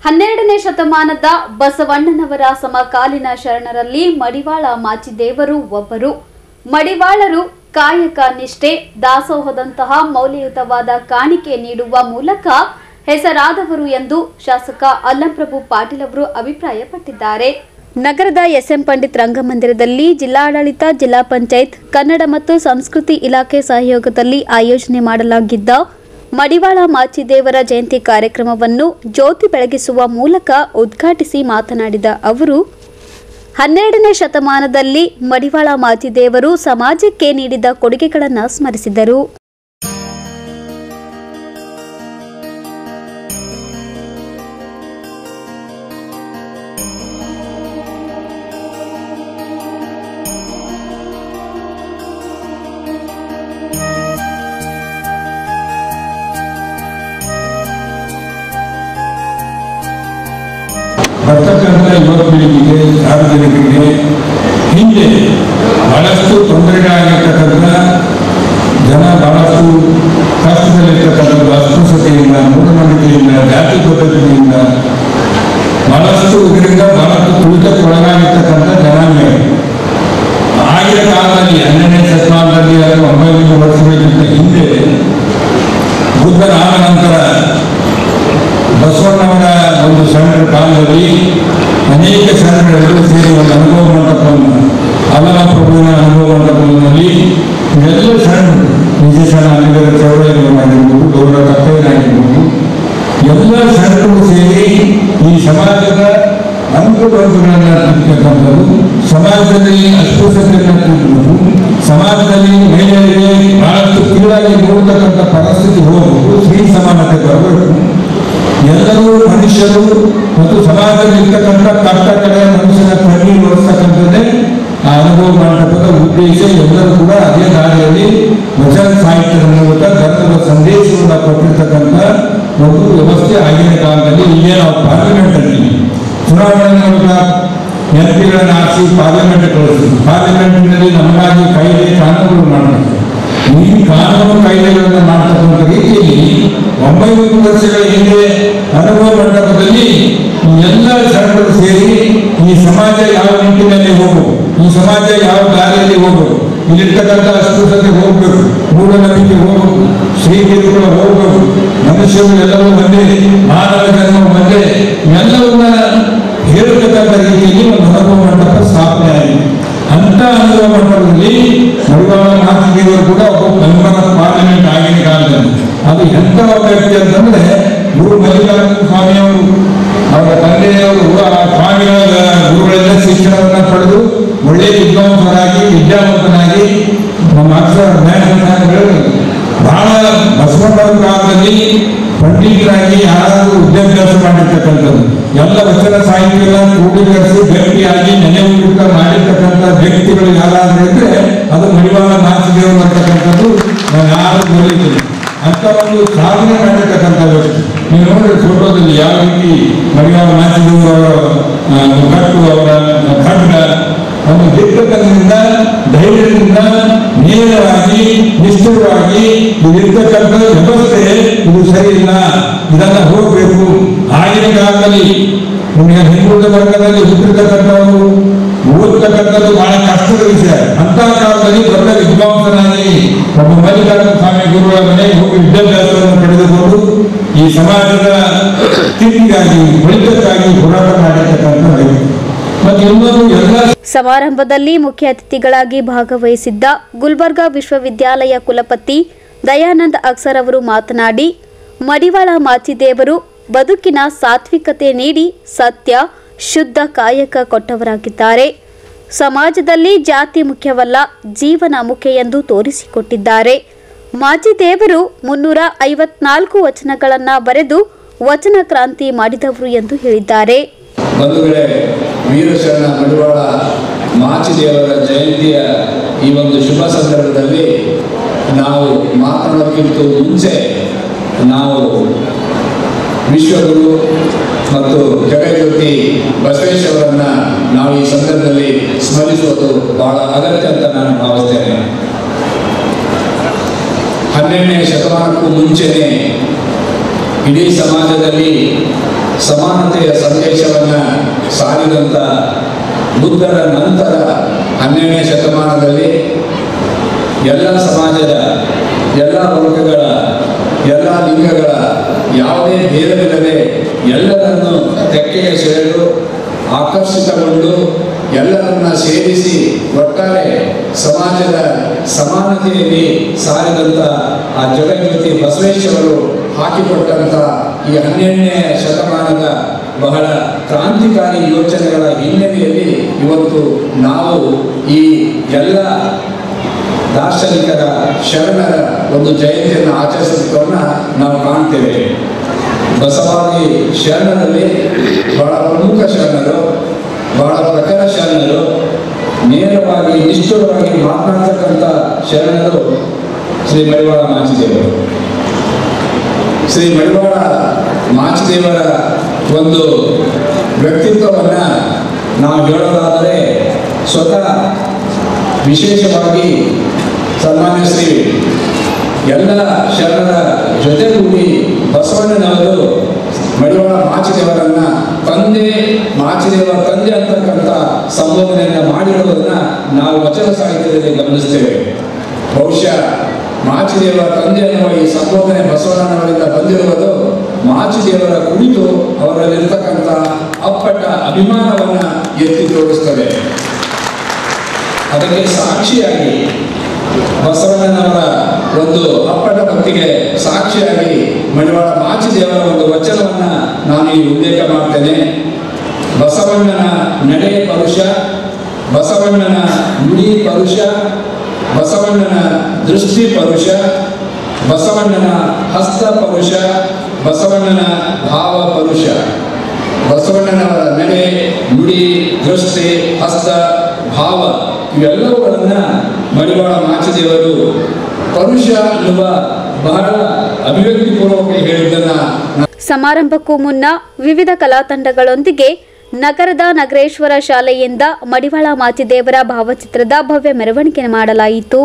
ಹನ್ನೆರಡನೇ ಶತಮಾನದ ಬಸವಣ್ಣನವರ ಸಮಕಾಲೀನ ಶರಣರಲ್ಲಿ ಮಡಿವಾಳ ಮಾಚಿದೇವರು ಒಬ್ಬರು ಮಡಿವಾಳರು ಕಾಯಕ ನಿಷ್ಠೆ ದಾಸೋಹದಂತಹ ಮೌಲ್ಯಯುತವಾದ ಕಾಣಿಕೆ ನೀಡುವ ಮೂಲಕ ಹೆಸರಾದವರು ಎಂದು ಶಾಸಕ ಅಲ್ಲಂಪ್ರಭು ಪಾಟೀಲ್ ಅವರು ಅಭಿಪ್ರಾಯಪಟ್ಟಿದ್ದಾರೆ ನಗರದ ಎಸ್ಎಂ ಪಂಡಿತ್ ರಂಗಮಂದಿರದಲ್ಲಿ ಜಿಲ್ಲಾಡಳಿತ ಜಿಲ್ಲಾ ಪಂಚಾಯತ್ ಕನ್ನಡ ಮತ್ತು ಸಂಸ್ಕೃತಿ ಇಲಾಖೆ ಸಹಯೋಗದಲ್ಲಿ ಆಯೋಜನೆ ಮಾಡಲಾಗಿದ್ದ ಮಡಿವಾಳ ಮಾಚಿದೇವರ ಜಯಂತಿ ಕಾರ್ಯಕ್ರಮವನ್ನು ಜ್ಯೋತಿ ಬೆಳಗಿಸುವ ಮೂಲಕ ಉದ್ಘಾಟಿಸಿ ಮಾತನಾಡಿದ ಅವರು ಹನ್ನೆರಡನೇ ಶತಮಾನದಲ್ಲಿ ಮಡಿವಾಳ ಮಾಚಿದೇವರು ಸಮಾಜಕ್ಕೆ ನೀಡಿದ ಕೊಡುಗೆಗಳನ್ನು ಸ್ಮರಿಸಿದರು ಬರ್ತಕ್ಕಂಥ ಯುವ ಪೀಳಿಗೆಗೆ ಸಾರ್ವಜನಿಕರಿಗೆ ಹಿಂದೆ ಬಹಳಷ್ಟು ತೊಂದರೆಗಳಾಗಿರ್ತಕ್ಕಂಥ ಜನ ಬಹಳಷ್ಟು ಕಷ್ಟದಲ್ಲಿರ್ತಕ್ಕಂಥ ಅಸ್ಪೃಶ್ಯತೆಯಿಂದ ಮೂಢನಂಬಿಕೆಯಿಂದ ಜಾತಿ ಪದ್ಧತಿಯಿಂದ ಬಹಳಷ್ಟು ಇದರಿಂದ ಬಹಳಷ್ಟು ತುಳಿತಕ್ಕೊಳಗಾಗಿರ್ತಕ್ಕಂಥ ಜನಾಂಗ ಆಗಿನ ಕಾಲದಲ್ಲಿ ಹನ್ನೆರಡನೇ ಶತಮಾನದಲ್ಲಿ ಅಥವಾ ಒಂಬೈನೂರು ವರ್ಷಗಳಿಗಿಂತ ಹಿಂದೆ ಬುದ್ಧನಾದ ನಂತರ ಬಸವಣ್ಣವರ ಒಂದು ಶರಣರ ಕಾಲದಲ್ಲಿ ಅನೇಕ ಶರಣರೆಲ್ಲರೂ ಸೇರಿ ಒಂದು ಅನುಭವ ಮಂಟಪವನ್ನು ಅಲ್ಲಮ ಪ್ರಭುವಿನ ಅನುಭವ ಮಂಟಪದಲ್ಲಿ ಎಲ್ಲ ಶರಣರು ನಿಜ ಶರಣ ಅಲ್ಲಿಗರ ಚೌಡಯ್ಯನವರಾಗಿರ್ಬೋದು ಗೌರವ ಕಪ್ಪಯ್ಯನಾಗಿರ್ಬೋದು ಎಲ್ಲ ಶರಣರು ಸೇರಿ ಈ ಸಮಾಜದ ಅಂಕುಡೊಂಕುಗಳನ್ನು ತಿಳ್ತಕ್ಕಂಥದ್ದು ಸಮಾಜದಲ್ಲಿ ಅಸ್ಪೃಶ್ಯತೆಯನ್ನು ತಿಳ್ಕೊಂಡು ಸಮಾಜದಲ್ಲಿ ಮಹಿಳೆಯರಿಗೆ ಬಹಳಷ್ಟು ಕೀಳಾಗಿ ನೋಡ್ತಕ್ಕಂಥ ಪರಿಸ್ಥಿತಿ ಹೋಗಬೇಕು ಸ್ತ್ರೀ ಸಮಾನತೆ ಬರಬೇಕು ಎಲ್ಲರೂ ಮನುಷ್ಯರು ಮತ್ತು ಸಮಾಜದಲ್ಲಿ ಇರ್ತಕ್ಕಂಥ ಕಷ್ಟ ಕಡೆ ಮನುಷ್ಯನ ಕಣ್ಣೀರು ಒರೆಸ್ತಕ್ಕಂಥದ್ದೇ ಆ ಅನುಭವ ಮಂಟಪದ ಉದ್ದೇಶ ಎಲ್ಲರೂ ಕೂಡ ಅದೇ ದಾರಿಯಲ್ಲಿ ವಚನ ಸಾಹಿತ್ಯದ ಮೂಲಕ ಧರ್ಮದ ಸಂದೇಶವನ್ನು ಕೊಟ್ಟಿರ್ತಕ್ಕಂಥ ಒಂದು ವ್ಯವಸ್ಥೆ ಆಗಿನ ಕಾಲದಲ್ಲಿ ಇಲ್ಲೇ ನಾವು ಪಾರ್ಲಿಮೆಂಟ್ ಅಲ್ಲಿ ಚುನಾವಣೆ ಮೂಲಕ ಎಂ ಪಿಗಳನ್ನು ಆರಿಸಿ ಪಾರ್ಲಿಮೆಂಟ್ ಕಳಿಸ್ತೀವಿ ಪಾರ್ಲಿಮೆಂಟ್ನಲ್ಲಿ ನಮಗಾಗಿ ಕಾಯ್ದೆ ಕಾನೂನುಗಳು ಮಾಡಬೇಕು ಈ ಕಾನೂನು ಕಾಯ್ದೆಗಳನ್ನು ಮಾಡ್ತಕ್ಕಂಥ ರೀತಿಯಲ್ಲಿ ಒಂಬೈನೂರು ವರ್ಷಗಳ ಹಿಂದೆ ಅನುಭವ ಮಂಟಪದಲ್ಲಿ ಈ ಎಲ್ಲ ಶರಣರು ಸೇರಿ ಈ ಸಮಾಜ ಯಾವ ನಿಟ್ಟಿನಲ್ಲಿ ಹೋಗಬೇಕು ಈ ಸಮಾಜ ಯಾವ ದಾರಿಯಲ್ಲಿ ಹೋಗಬೇಕು ಇಲ್ಲಿರ್ತಕ್ಕಂಥ ಅಸ್ಪೃಶ್ಯತೆ ಹೋಗ್ಬೇಕು ಮೂಢನಂಬಿಕೆ ಹೋಗ್ಬೇಕು ಶ್ರೀಗಿರುಗಳು ಹೋಗ್ಬೇಕು ಮನುಷ್ಯರು ಎಲ್ಲವೂ ಒಂದೇ ಮಾನವ ಜನ್ಮ ಒಂದೇ ಎಲ್ಲವನ್ನ ಹೇಳ್ತಕ್ಕಂಥ ರೀತಿಯಲ್ಲಿ ಒಂದು ಅನುಭವ ಮಂಟಪ ಸ್ಥಾಪನೆ ಆಗಿದೆ ಅಂತ ಅನುಭವ ಮಂಟಪದಲ್ಲಿ ಮಡಿವಾಳ ಮಹಾತ್ಮದೇವರು ಕೂಡ ಒಬ್ಬ ಮೆಂಬರ್ ಪಾರ್ಲಿಮೆಂಟ್ ಆಗಿನ ಕಾಲದಲ್ಲಿ ಅದು ಎಂತ ಒಬ್ಬ ವ್ಯಕ್ತಿ ಅಂತಂದ್ರೆ ಗುರು ಮಲ್ಲಿಕಾರ್ಜುನ ಸ್ವಾಮಿಯವರು ಅವರ ತಂದೆಯವರು ಆ ಸ್ವಾಮಿಗಳ ಗುರುಗಳೆಲ್ಲ ಶಿಕ್ಷಣವನ್ನ ಪಡೆದು ಒಳ್ಳೆಯ ವಿದ್ವಾಂಸರಾಗಿ ವಿದ್ಯಾವಂತನಾಗಿ ನಮ್ಮ ಅಕ್ಷರ ಜ್ಞಾನಗಳು ಬಹಳ ಬಸವಣ್ಣವರ ಕಾಲದಲ್ಲಿ ಪಂಡಿತರಾಗಿ ಯಾರಾದರೂ ವಿದ್ಯಾಭ್ಯಾಸ ಮಾಡಿರ್ತಕ್ಕಂಥದ್ದು ಎಲ್ಲ ವಚನ ಸಾಹಿತ್ಯ ಕ್ರೋಢೀಕರಿಸಿ ಗಟ್ಟಿಯಾಗಿ ನೆನೆಯುತ್ತ ಮಾಡಿರ್ತಕ್ಕಂಥ ವ್ಯಕ್ತಿಗಳು ಯಾರಾದ್ರೂ ಇದ್ರೆ ಅದು ಮಡಿವಾಳ ಮಾಚಿದೇವರು ಅಂತಕ್ಕಂಥದ್ದು ನಾನು ಯಾರು ನೋಡಿದ್ದೀನಿ ಅಂತ ಒಂದು ಸಾಧನೆ ಮಾಡಿರ್ತಕ್ಕಂಥ ವ್ಯಕ್ತಿ ನೀವು ನೋಡಿ ಫೋಟೋದಲ್ಲಿ ಯಾವ ರೀತಿ ಮಡಿವಾಳ ಮಾಚಿದೇವರು ಅವರ ಕಟ್ಟು ಅವರ ಖಡ್ಗ ಒಂದು ದಿಟ್ಟತನದಿಂದ ಧೈರ್ಯದಿಂದ ನೇರವಾಗಿ ನಿಷ್ಠುರವಾಗಿ ಇಲ್ಲಿರ್ತಕ್ಕಂಥ ವ್ಯವಸ್ಥೆ ಇದು ಸರಿ ಇಲ್ಲ ಇದನ್ನ ಹೋಗಬೇಕು ಆಗಿನ ಕಾಲದಲ್ಲಿ ನಿಮಗೆ ಹಿಂದುಳಿದ ವರ್ಗದಲ್ಲಿ ಹುಟ್ಟಿರ್ತಕ್ಕಂಥವರು ಓದ್ತಕ್ಕಂಥದ್ದು ಬಹಳ ಕಷ್ಟದ ವಿಷಯ ಅಂತ ಕಾಲದಲ್ಲಿ ದೊಡ್ಡ ವಿದ್ವಾಂಸನಾಗಿ ಒಬ್ಬ ಮಲ್ಲಿಕಾರ್ಜುನ ಸ್ವಾಮಿ ಗುರುಗಳ ಮನೆಗೆ ಹೋಗಿ ವಿದ್ಯಾಭ್ಯಾಸವನ್ನು ಪಡೆದುಕೊಂಡು ಈ ಸಮಾಜದ ಸ್ಥಿತಿಗಾಗಿ ಒಳಿತಕ್ಕಾಗಿ ಹೋರಾಟ ಮಾಡಿರ್ತಕ್ಕಂಥ ವ್ಯಕ್ತಿ ಮತ್ತು ಇನ್ನೊಂದು ಎಲ್ಲ ಸಮಾರಂಭದಲ್ಲಿ ಮುಖ್ಯ ಅತಿಥಿಗಳಾಗಿ ಭಾಗವಹಿಸಿದ್ದ ಗುಲ್ಬರ್ಗಾ ವಿಶ್ವವಿದ್ಯಾಲಯ ಕುಲಪತಿ ದಯಾನಂದ್ ಅಕ್ಸರ್ ಅವರು ಮಾತನಾಡಿ ಮಡಿವಾಳ ಮಾಚಿದೇವರು ಬದುಕಿನ ಸಾತ್ವಿಕತೆ ನೀಡಿ ಸತ್ಯ ಶುದ್ಧ ಕಾಯಕ ಕೊಟ್ಟವರಾಗಿದ್ದಾರೆ ಸಮಾಜದಲ್ಲಿ ಜಾತಿ ಮುಖ್ಯವಲ್ಲ ಜೀವನ ಮುಖ್ಯ ಎಂದು ತೋರಿಸಿಕೊಟ್ಟಿದ್ದಾರೆ ಮಾಚಿದೇವರು ಮುನ್ನೂರ ಐವತ್ನಾಲ್ಕು ವಚನಗಳನ್ನು ಬರೆದು ವಚನ ಕ್ರಾಂತಿ ಮಾಡಿದವರು ಎಂದು ಹೇಳಿದ್ದಾರೆ ಬಂಧುಗಳೇ ವೀರಶರಣ ಮಡಿವಾಳ ಮಾಚಿದೇವರ ಜಯಂತಿಯ ಈ ಒಂದು ಶುಭ ಸಂದರ್ಭದಲ್ಲಿ ನಾವು ಮಾತನಾಡೋಕ್ಕಿಂತ ಮುಂಚೆ ನಾವು ವಿಶ್ವಗುರು ಮತ್ತು ಜಗಜ್ಯೋತಿ ಬಸವೇಶ್ವರನ್ನ ನಾವು ಈ ಸಂದರ್ಭದಲ್ಲಿ ಸ್ಮರಿಸುವುದು ಬಹಳ ಅಗತ್ಯ ಅಂತ ನಾನು ಭಾವಿಸ್ತೇನೆ ಹನ್ನೆರಡನೇ ಶತಮಾನಕ್ಕೂ ಮುಂಚೆನೆ ಇಡೀ ಸಮಾಜದಲ್ಲಿ ಸಮಾನತೆಯ ಸಂದೇಶವನ್ನು ಸಾರಿದಂಥ ಬುದ್ಧರ ನಂತರ ಹನ್ನೆರಡನೇ ಶತಮಾನದಲ್ಲಿ ಎಲ್ಲ ಸಮಾಜದ ಎಲ್ಲ ವರ್ಗಗಳ ಎಲ್ಲ ಲಿಂಗಗಳ ಯಾವುದೇ ಭೇದವಿಲ್ಲದೆ ಎಲ್ಲರನ್ನು ತೆಕ್ಕೆಗೆ ಸೆಳೆದು ಆಕರ್ಷಿತಗೊಂಡು ಎಲ್ಲರನ್ನ ಸೇರಿಸಿ ಒಟ್ಟಾರೆ ಸಮಾಜದ ಸಮಾನತೆಯಲ್ಲಿ ಸಾರಿದಂಥ ಆ ಜಗಜ್ಯೋತಿ ಬಸವೇಶ್ವರರು ಹಾಕಿಕೊಟ್ಟಂಥ ಈ ಹನ್ನೆರಡನೇ ಶತಮಾನದ ಬಹಳ ಕ್ರಾಂತಿಕಾರಿ ಯೋಚನೆಗಳ ಹಿನ್ನೆಲೆಯಲ್ಲಿ ಇವತ್ತು ನಾವು ಈ ಎಲ್ಲ ದಾರ್ಶನಿಕರ ಶರಣರ ಒಂದು ಜಯಂತಿಯನ್ನು ಆಚರಿಸುವುದನ್ನು ನಾವು ಕಾಣ್ತೇವೆ ಬಸವಾದಿ ಶರಣರಲ್ಲಿ ಬಹಳ ಪ್ರಮುಖ ಶರಣರು ಬಹಳ ಪ್ರಖರ ಶರಣರು ನೇರವಾಗಿ ನಿಷ್ಠುರವಾಗಿ ಮಾತನಾಡ್ತಕ್ಕಂಥ ಶರಣರು ಶ್ರೀ ಮಡಿವಾಳ ಮಾಚಿದೇವರು ಶ್ರೀ ಮಡಿವಾಳ ಮಾಚಿದೇವರ ಒಂದು ವ್ಯಕ್ತಿತ್ವವನ್ನು ನಾವು ಹೇಳೋದಾದರೆ ಸ್ವತಃ ವಿಶೇಷವಾಗಿ ಸನ್ಮಾನ್ಯ ಶ್ರೀ ಎಲ್ಲ ಶರಣರ ಜೊತೆಗೂಡಿ ಬಸವಣ್ಣನವರು ಮಡಿವಾಳ ಮಾಚಿದೇವರನ್ನ ತಂದೆ ಮಾಚಿದೇವರ ತಂದೆ ಅಂತಕ್ಕಂಥ ಸಂಬೋಧನೆಯನ್ನು ಮಾಡಿರುವುದನ್ನ ನಾವು ವಚನ ಸಾಹಿತ್ಯದಲ್ಲಿ ಗಮನಿಸ್ತೇವೆ ಬಹುಶಃ ಮಾಚಿದೇವರ ತಂದೆ ಅನ್ನುವ ಈ ಸಂಬೋಧನೆ ಬಸವಣ್ಣನವರಿಂದ ಬಂದಿರುವುದು ಮಾಚಿದೇವರ ಕುರಿತು ಅವರಲ್ಲಿರ್ತಕ್ಕಂಥ ಅಪ್ಪಟ ಅಭಿಮಾನವನ್ನ ಎತ್ತಿ ತೋರಿಸ್ತದೆ ಅದಕ್ಕೆ ಸಾಕ್ಷಿಯಾಗಿ ಬಸವಣ್ಣನವರ ಒಂದು ಅಪ್ಪಟ ಭಕ್ತಿಗೆ ಸಾಕ್ಷಿಯಾಗಿ ಮಡಿವಾಳ ಮಾಚಿದೇವರ ಒಂದು ವಚನವನ್ನ ನಾನು ಈ ಉಲ್ಲೇಖ ಮಾಡ್ತೇನೆ ಬಸವಣ್ಣನ ನಡೆ ಪರುಷ ಬಸವಣ್ಣನ ನುಡಿ ಪರುಷ ಬಸವಣ್ಣನ ದೃಷ್ಟಿ ಪರುಷ ಬಸವಣ್ಣನ ಹಸ್ತ ಪರುಷ ಬಸವಣ್ಣನ ಭಾವ ಪರುಷ ಬಸವಣ್ಣನವರ ನಡೆ ನುಡಿ ದೃಷ್ಟಿ ಹಸ್ತ ಭಾವ ಇವೆಲ್ಲವುಗಳನ್ನ ಮಡಿವಾಳ ಮಾಚಿದೇವರು ಪರುಷ ಅನ್ನುವ ಬಹಳ ಅಭಿವ್ಯಕ್ತಿಪೂರ್ವಕ ಹೇಳಿದ್ದನ್ನ ನಾವು ಸಮಾರಂಭಕ್ಕೂ ಮುನ್ನ ವಿವಿಧ ಕಲಾ ತಂಡಗಳೊಂದಿಗೆ ನಗರದ ನಗರೇಶ್ವರ ಶಾಲೆಯಿಂದ ಮಡಿವಾಳ ಮಾಚಿದೇವರ ಭಾವಚಿತ್ರದ ಭವ್ಯ ಮೆರವಣಿಗೆ ಮಾಡಲಾಯಿತು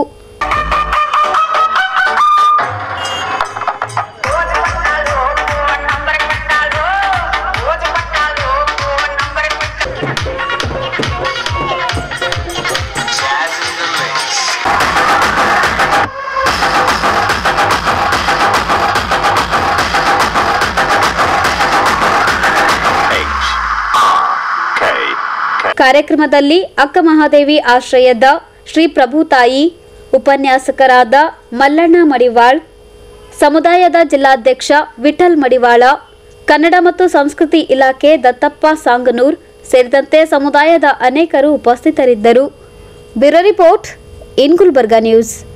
రోజు పట్టాలు నంబర్ పట్టాలు రోజు పట్టాలు నంబర్ పట్టాలు ಕಾರ್ಯಕ್ರಮದಲ್ಲಿ ಅಕ್ಕ ಮಹಾದೇವಿ ಆಶ್ರಯದ ಶ್ರೀ ಪ್ರಭುತಾಯಿ ಉಪನ್ಯಾಸಕರಾದ ಮಲ್ಲಣ್ಣ ಮಡಿವಾಳ್ ಸಮುದಾಯದ ಜಿಲ್ಲಾಧ್ಯಕ್ಷ ವಿಠಲ್ ಮಡಿವಾಳ ಕನ್ನಡ ಮತ್ತು ಸಂಸ್ಕೃತಿ ಇಲಾಖೆ ದತ್ತಪ್ಪ ಸಾಂಗನೂರ್ ಸೇರಿದಂತೆ ಸಮುದಾಯದ ಅನೇಕರು ಉಪಸ್ಥಿತರಿದ್ದರು bureau report in Gulbarga news